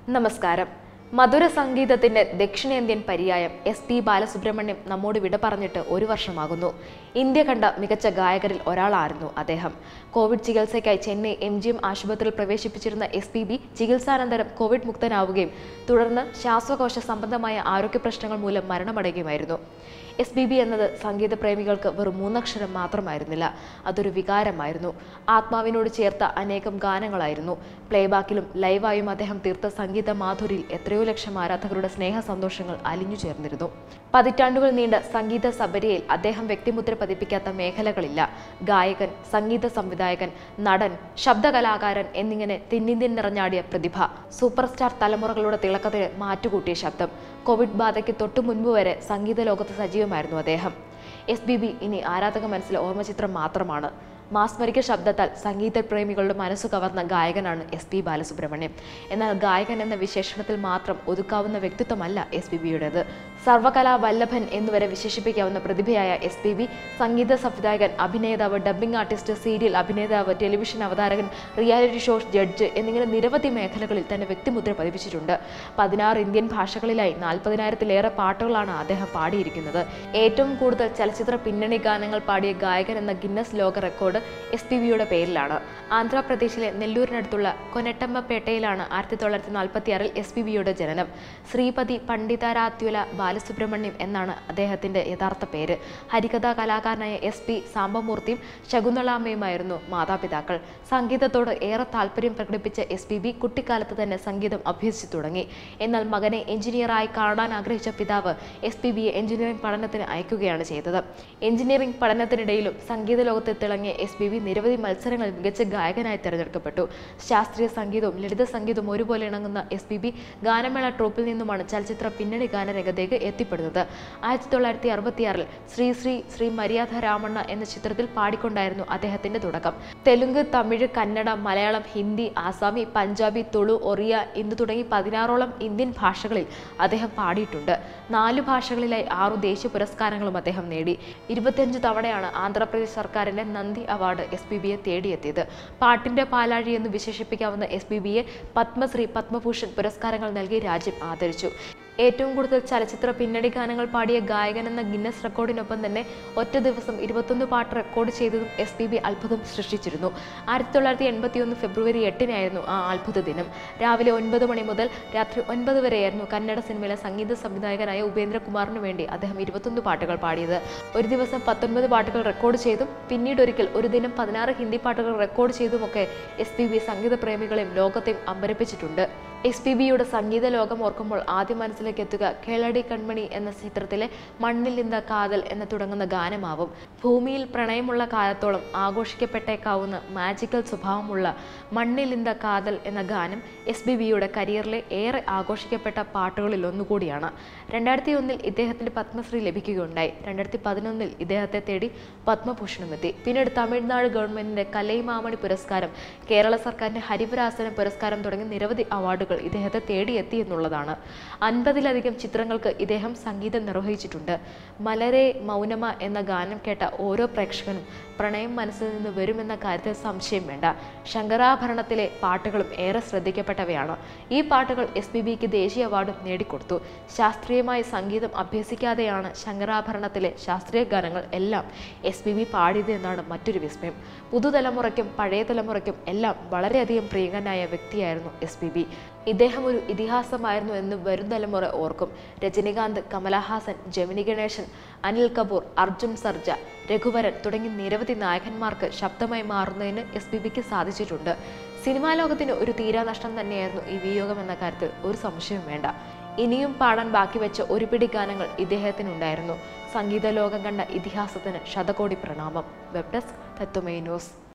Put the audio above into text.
നമസ്കാരം മധുര സംഗീതത്തിന്റെ ദക്ഷിണേന്ത്യൻ പര്യായം എസ് പി ബാലസുബ്രഹ്മണ്യം നമ്മോട് വിട പറഞ്ഞിട്ട് ഒരു വർഷമാകുന്നു ഇന്ത്യ കണ്ട മികച്ച ഗായകരിൽ ഒരാളായിരുന്നു അദ്ദേഹം കോവിഡ് ചികിത്സയ്ക്കായി ചെന്നൈ എം ജി എം ആശുപത്രിയിൽ പ്രവേശിപ്പിച്ചിരുന്ന എസ് പി ബി ചികിത്സാനന്തരം കോവിഡ് മുക്തനാവുകയും തുടർന്ന് ശ്വാസകോശ സംബന്ധമായ ആരോഗ്യ പ്രശ്നങ്ങൾ മൂലം മരണമടയുകയുമായിരുന്നു എസ് ബി ബി എന്നത് സംഗീത പ്രേമികൾക്ക് വെറും മൂന്നക്ഷരം മാത്രമായിരുന്നില്ല അതൊരു വികാരമായിരുന്നു ആത്മാവിനോട് ചേർത്ത അനേകം ഗാനങ്ങളായിരുന്നു പ്ലേബാക്കിലും ലൈവായും അദ്ദേഹം തീർത്ത സംഗീത മാധുരിയിൽ എത്രയോ ലക്ഷം ആരാധകരുടെ സ്നേഹ സന്തോഷങ്ങൾ അലിഞ്ഞു ചേർന്നിരുന്നു പതിറ്റാണ്ടുകൾ നീണ്ട സംഗീത സബരിയിൽ അദ്ദേഹം വ്യക്തിമുദ്ര പതിപ്പിക്കാത്ത മേഖലകളില്ല ഗായകൻ സംഗീത സംവിധായകൻ നടൻ ശബ്ദകലാകാരൻ എന്നിങ്ങനെ തെന്നിന്ത്യൻ നിറഞ്ഞാടിയ പ്രതിഭ സൂപ്പർ സ്റ്റാർ തലമുറകളുടെ തിളക്കത്തിന് മാറ്റുകൂട്ടിയ ശബ്ദം കോവിഡ് ബാധയ്ക്ക് തൊട്ടു മുൻപ് വരെ സംഗീത ലോകത്ത് സജീവമായിരുന്നു അദ്ദേഹം എസ് ബി ബി ഇനി ആരാധക മനസ്സിലെ ഓർമ്മചിത്രം മാത്രമാണ് മാസ്മരിക ശബ്ദത്താൽ സംഗീത പ്രേമികളുടെ മനസ്സ് കവർന്ന ഗായകനാണ് എസ് പി ബാലസുബ്രഹ്മണ്യം എന്നാൽ ഗായകൻ എന്ന വിശേഷണത്തിൽ മാത്രം ഒതുക്കാവുന്ന വ്യക്തിത്വമല്ല എസ് പി ബിയുടേത് സർവകലാ വല്ലഭൻ എന്നുവരെ വിശേഷിപ്പിക്കാവുന്ന പ്രതിഭയായ എസ് പി ബി സംഗീത സംവിധായകൻ അഭിനേതാവ് ഡബ്ബിംഗ് ആർട്ടിസ്റ്റ് സീരിയൽ അഭിനേതാവ് ടെലിവിഷൻ അവതാരകൻ റിയാലിറ്റി ഷോ ജഡ്ജ് എന്നിങ്ങനെ നിരവധി മേഖലകളിൽ തന്നെ വ്യക്തിമുദ്ര പതിപ്പിച്ചിട്ടുണ്ട് പതിനാറ് ഇന്ത്യൻ ഭാഷകളിലായി നാൽപ്പതിനായിരത്തിലേറെ പാട്ടുകളാണ് അദ്ദേഹം പാടിയിരിക്കുന്നത് ഏറ്റവും കൂടുതൽ ചലച്ചിത്ര പിന്നണി ഗാനങ്ങൾ പാടിയ ഗായകൻ എന്ന ഗിന്നസ് ലോക റെക്കോർഡ് എസ് പി ബിയുടെ പേരിലാണ് ആന്ധ്രാപ്രദേശിലെ നെല്ലൂരിനടുത്തുള്ള കൊനട്ടമ്മപേട്ടയിലാണ് ആയിരത്തി തൊള്ളായിരത്തി നാൽപ്പത്തി ആറിൽ എസ് പി ബിയുടെ ജനനം ശ്രീപതി പണ്ഡിതാരാത്യുല ബാലസുബ്രഹ്മണ്യം എന്നാണ് അദ്ദേഹത്തിന്റെ യഥാർത്ഥ പേര് ഹരികഥാ കലാകാരനായ എസ് പി സാമ്പമൂർത്തിയും ശകുന്തളാമ്മയുമായിരുന്നു മാതാപിതാക്കൾ സംഗീതത്തോട് ഏറെ താല്പര്യം പ്രകടിപ്പിച്ച എസ് പി ബി കുട്ടിക്കാലത്ത് തന്നെ സംഗീതം അഭ്യസിച്ചു തുടങ്ങി എന്നാൽ മകനെ എഞ്ചിനീയറായി കാണാൻ ആഗ്രഹിച്ച പിതാവ് എസ് പി ബിയെ എഞ്ചിനീയറിംഗ് പഠനത്തിന് അയക്കുകയാണ് ചെയ്തത് എഞ്ചിനീയറിംഗ് പഠനത്തിനിടയിലും സംഗീത ലോകത്ത് തിളങ്ങിയ എസ് പി ബി നിരവധി മത്സരങ്ങളിൽ മികച്ച ഗായകനായി തിരഞ്ഞെടുക്കപ്പെട്ടു ശാസ്ത്രീയ സംഗീതവും ലളിത സംഗീതവും ഒരുപോലെ ഇണങ്ങുന്ന എസ് പി ബി ഗാനമേള ട്രൂപ്പിൽ നിന്നുമാണ് ചലച്ചിത്ര പിന്നണി ഗാനരംഗത്തേക്ക് എത്തിപ്പെടുന്നത് ആയിരത്തി തൊള്ളായിരത്തി അറുപത്തിയാറിൽ ശ്രീ ശ്രീ ശ്രീ മര്യാദ രാമണ്ണ എന്ന ചിത്രത്തിൽ പാടിക്കൊണ്ടായിരുന്നു അദ്ദേഹത്തിന്റെ തുടക്കം തെലുങ്ക് തമിഴ് കന്നഡ മലയാളം ഹിന്ദി ആസാമി പഞ്ചാബി തുളു ഒറിയ എന്ന് തുടങ്ങി പതിനാറോളം ഇന്ത്യൻ ഭാഷകളിൽ അദ്ദേഹം പാടിയിട്ടുണ്ട് നാലു ഭാഷകളിലായി ആറു ദേശീയ പുരസ്കാരങ്ങളും അദ്ദേഹം നേടി ഇരുപത്തിയഞ്ച് തവണയാണ് ആന്ധ്രാപ്രദേശ് സർക്കാരിന്റെ നന്ദി അവാർഡ് എസ് പി ബിയെ തേടിയെത്തിയത് പാട്ടിന്റെ പാലാഴി എന്ന് വിശേഷിപ്പിക്കാവുന്ന എസ് പി ബിയെ പത്മശ്രീ പത്മഭൂഷൺ പുരസ്കാരങ്ങൾ നൽകി രാജ്യം ആദരിച്ചു ഏറ്റവും കൂടുതൽ ചലച്ചിത്ര പിന്നണി ഗാനങ്ങൾ പാടിയ ഗായകൻ എന്ന ഗിന്നസ് റെക്കോർഡിനൊപ്പം തന്നെ ഒറ്റ ദിവസം ഇരുപത്തൊന്ന് പാട്ട് റെക്കോർഡ് ചെയ്തതും എസ് പി ബി അത്ഭുതം സൃഷ്ടിച്ചിരുന്നു ആയിരത്തി തൊള്ളായിരത്തി എൺപത്തി ഒന്ന് ഫെബ്രുവരി എട്ടിനായിരുന്നു ആ അത്ഭുത ദിനം രാവിലെ ഒൻപത് മണി മുതൽ രാത്രി ഒൻപത് വരെയായിരുന്നു കന്നഡ സിനിമയിലെ സംഗീത സംവിധായകനായ ഉപേന്ദ്രകുമാറിന് വേണ്ടി അദ്ദേഹം ഇരുപത്തൊന്ന് പാട്ടുകൾ പാടിയത് ഒരു ദിവസം പത്തൊൻപത് പാട്ടുകൾ റെക്കോർഡ് ചെയ്തും പിന്നീട് ഒരിക്കൽ ഒരു ദിനം പതിനാറ് ഹിന്ദി പാട്ടുകൾ റെക്കോർഡ് ചെയ്തുമൊക്കെ എസ് പി ബി സംഗീത പ്രേമികളെയും ലോകത്തെയും അമ്പരപ്പിച്ചിട്ടുണ്ട് എസ് പി ബിയുടെ സംഗീത ലോകം ഓർക്കുമ്പോൾ ആദ്യം മനസ്സിലേക്ക് എത്തുക കേളടി കൺമണി എന്ന ചിത്രത്തിലെ മണ്ണിൽ ഇന്ത കാതൽ എന്ന് തുടങ്ങുന്ന ഗാനമാവും ഭൂമിയിൽ പ്രണയമുള്ള കാലത്തോളം ആഘോഷിക്കപ്പെട്ടേക്കാവുന്ന മാജിക്കൽ സ്വഭാവമുള്ള മണ്ണിൽ ഇന്ത കാതൽ എന്ന ഗാനം എസ് ബി ബിയുടെ കരിയറിലെ ഏറെ ആഘോഷിക്കപ്പെട്ട പാട്ടുകളിൽ ഒന്നുകൂടിയാണ് രണ്ടായിരത്തി ഒന്നിൽ ഇദ്ദേഹത്തിന് പത്മശ്രീ ലഭിക്കുകയുണ്ടായി രണ്ടായിരത്തി പതിനൊന്നിൽ ഇദ്ദേഹത്തെ തേടി പത്മഭൂഷണം എത്തി പിന്നീട് തമിഴ്നാട് ഗവൺമെന്റിന്റെ കലൈമാമണി പുരസ്കാരം കേരള സർക്കാരിന്റെ ഹരിവരാസന പുരസ്കാരം തുടങ്ങി നിരവധി അവാർഡുകൾ ഇദ്ദേഹത്തെ തേടിയെത്തി എന്നുള്ളതാണ് അൻപതിലധികം ചിത്രങ്ങൾക്ക് ഇദ്ദേഹം സംഗീതം നിർവഹിച്ചിട്ടുണ്ട് മലരെ മൗനമ എന്ന ഗാനം കേട്ട ഓരോ പ്രേക്ഷകനും പ്രണയം മനസ്സിൽ നിന്ന് വരുമെന്ന കാര്യത്തിൽ സംശയം വേണ്ട ശങ്കരാഭരണത്തിലെ പാട്ടുകളും ഏറെ ശ്രദ്ധിക്കപ്പെട്ടവയാണ് ഈ പാട്ടുകൾ എസ് പി ബിക്ക് ദേശീയ അവാർഡും നേടിക്കൊടുത്തു ശാസ്ത്രീയമായി സംഗീതം അഭ്യസിക്കാതെയാണ് ശങ്കരാഭരണത്തിലെ ശാസ്ത്രീയ ഗാനങ്ങൾ എല്ലാം എസ് പി ബി പാടിയത് എന്നാണ് മറ്റൊരു വിസ്മയം പുതുതലമുറയ്ക്കും പഴയ തലമുറയ്ക്കും എല്ലാം വളരെയധികം പ്രിയങ്കനായ വ്യക്തിയായിരുന്നു എസ് പി ബി ഇദ്ദേഹം ഒരു ഇതിഹാസമായിരുന്നു എന്ന് വരും തലമുറ ഓർക്കും രജനികാന്ത് കമലഹാസൻ ജമിനി ഗണേശൻ അനിൽ കപൂർ അർജുൻ സർജ രഘുവരൻ തുടങ്ങി നിരവധി നായകന്മാർക്ക് ശബ്ദമായി മാറുന്നതിന് എസ് പി ബിക്ക് സാധിച്ചിട്ടുണ്ട് സിനിമാ ലോകത്തിന് ഒരു തീരാനഷ്ടം തന്നെയായിരുന്നു ഈ വിയോഗം എന്ന കാര്യത്തിൽ ഒരു സംശയവും വേണ്ട ഇനിയും പാടാൻ ബാക്കി വെച്ച ഒരു പിടി ഗാനങ്ങൾ ഇദ്ദേഹത്തിനുണ്ടായിരുന്നു സംഗീത ലോകം കണ്ട ഇതിഹാസത്തിന് ശതകോടി പ്രണാമം വെബ് ഡെസ്ക് തത്വമേ ന്യൂസ്